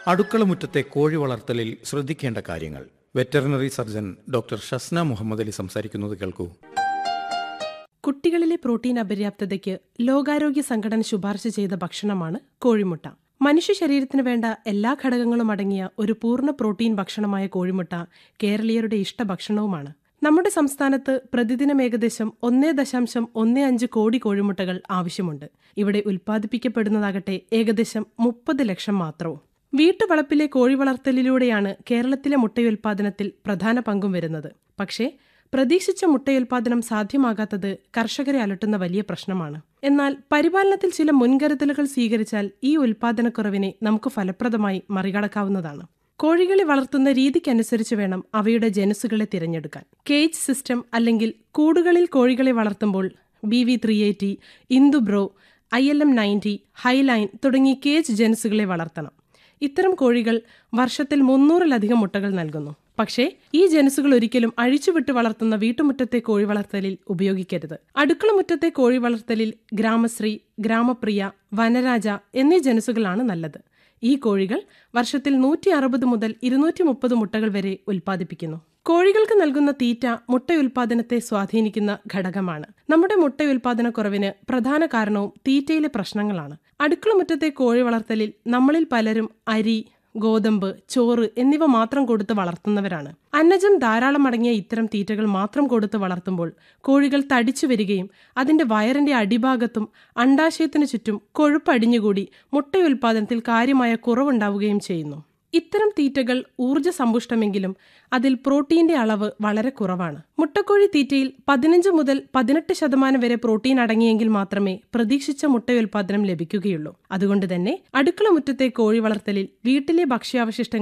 അടുക്കളമുറ്റത്തെ കോഴി വളർത്തലിൽ ശ്രദ്ധിക്കേണ്ട കാര്യങ്ങൾ veterinary surgeon doctor Shasna Muhammad Ali സംസാരിക്കുന്നത് കേൾക്കൂ കുട്ടികളിലെ പ്രോട്ടീൻ അപര്യാപ്തതയ്ക്ക് ലോകാരോഗ്യ സംഘടന ശുപാർശ ചെയ്ത ഭക്ഷണമാണ് കോഴിമുട്ട മനുഷ്യ ശരീരത്തിന് വേണ്ട എല്ലാ ഘടകങ്ങളും അടങ്ങിയ ഒരു പൂർണ്ണ പ്രോട്ടീൻ ഭക്ഷണമായ കോഴിമുട്ട കേരളീയരുടെ ഇഷ്ടഭക്ഷണവുമാണ് നമ്മുടെ സംസ്ഥാനത്ത് പ്രതിദിനം ഏകദേശം ഒന്നേ ദശാംശം ഒന്നേ അഞ്ച് കോടി കോഴിമുട്ടകൾ ആവശ്യമുണ്ട് ഇവിടെ ഉൽപ്പാദിപ്പിക്കപ്പെടുന്നതാകട്ടെ ഏകദേശം മുപ്പത് ലക്ഷം മാത്രവും വീട്ടുവളപ്പിലെ കോഴി വളർത്തലിലൂടെയാണ് കേരളത്തിലെ മുട്ടയുൽപാദനത്തിൽ പ്രധാന പങ്കും വരുന്നത് പക്ഷേ പ്രതീക്ഷിച്ച മുട്ടയുൽപാദനം സാധ്യമാകാത്തത് കർഷകരെ അലട്ടുന്ന വലിയ പ്രശ്നമാണ് എന്നാൽ പരിപാലനത്തിൽ ചില മുൻകരുതലുകൾ സ്വീകരിച്ചാൽ ഈ ഉൽപാദനക്കുറവിനെ നമുക്ക് ഫലപ്രദമായി മറികടക്കാവുന്നതാണ് കോഴികളെ വളർത്തുന്ന രീതിക്കനുസരിച്ച് വേണം അവയുടെ ജനുസുകളെ തിരഞ്ഞെടുക്കാൻ കേജ് സിസ്റ്റം അല്ലെങ്കിൽ കൂടുകളിൽ കോഴികളെ വളർത്തുമ്പോൾ B V three eighty Indbro I L M ninety Hyline തുടങ്ങി കേജ് ജനുസുകളെ വളർത്തണം ഇത്തരം കോഴികൾ വർഷത്തിൽ മുന്നൂറിലധികം മുട്ടകൾ നൽകുന്നു പക്ഷേ ഈ ജനുസുകൾ ഒരിക്കലും അഴിച്ചുവിട്ട് വളർത്തുന്ന വീട്ടുമുറ്റത്തെ കോഴി വളർത്തലിൽ ഉപയോഗിക്കരുത് അടുക്കളമുറ്റത്തെ കോഴി വളർത്തലിൽ ഗ്രാമശ്രീ ഗ്രാമപ്രിയ വനരാജ എന്നീ ജനുസുകളാണ് നല്ലത് ഈ കോഴികൾ വർഷത്തിൽ നൂറ്റി അറുപത് മുതൽ ഇരുന്നൂറ്റി മുപ്പത് മുട്ടകൾ വരെ ഉൽപ്പാദിപ്പിക്കുന്നു കോഴികൾക്ക് നൽകുന്ന തീറ്റ മുട്ടയുൽപാദനത്തെ സ്വാധീനിക്കുന്ന ഘടകമാണ് നമ്മുടെ മുട്ടയുൽപാദനക്കുറവിന് പ്രധാന കാരണവും തീറ്റയിലെ പ്രശ്നങ്ങളാണ് അടുക്കളമുറ്റത്തെ കോഴി വളർത്തലിൽ നമ്മളിൽ പലരും അരി ഗോതമ്പ് ചോറ് എന്നിവ മാത്രം കൊടുത്ത് വളർത്തുന്നവരാണ് അന്നജം ധാരാളം അടങ്ങിയ ഇത്തരം തീറ്റകൾ മാത്രം കൊടുത്ത് വളർത്തുമ്പോൾ കോഴികൾ തടിച്ചു വരികയും അതിന്റെ വയറിന്റെ അടിഭാഗത്തും അണ്ടാശയത്തിനു ചുറ്റും കൊഴുപ്പ് അടിഞ്ഞുകൂടി മുട്ടയുൽപാദനത്തിൽ കാര്യമായ കുറവുണ്ടാവുകയും ചെയ്യുന്നു ഇത്തരം തീറ്റകൾ ഊർജ്ജ സമ്പുഷ്ടമെങ്കിലും അതിൽ പ്രോട്ടീന്റെ അളവ് വളരെ കുറവാണ് മുട്ടക്കോഴി തീറ്റയിൽ പതിനഞ്ച് മുതൽ പതിനെട്ട് ശതമാനം വരെ പ്രോട്ടീൻ അടങ്ങിയെങ്കിൽ മാത്രമേ പ്രതീക്ഷിച്ച മുട്ടയുൽപാദനം ലഭിക്കുകയുള്ളൂ അതുകൊണ്ട് തന്നെ അടുക്കള മുറ്റത്തെ കോഴി വളർത്തലിൽ വീട്ടിലെ ഭക്ഷ്യാവശിഷ്ടങ്ങൾ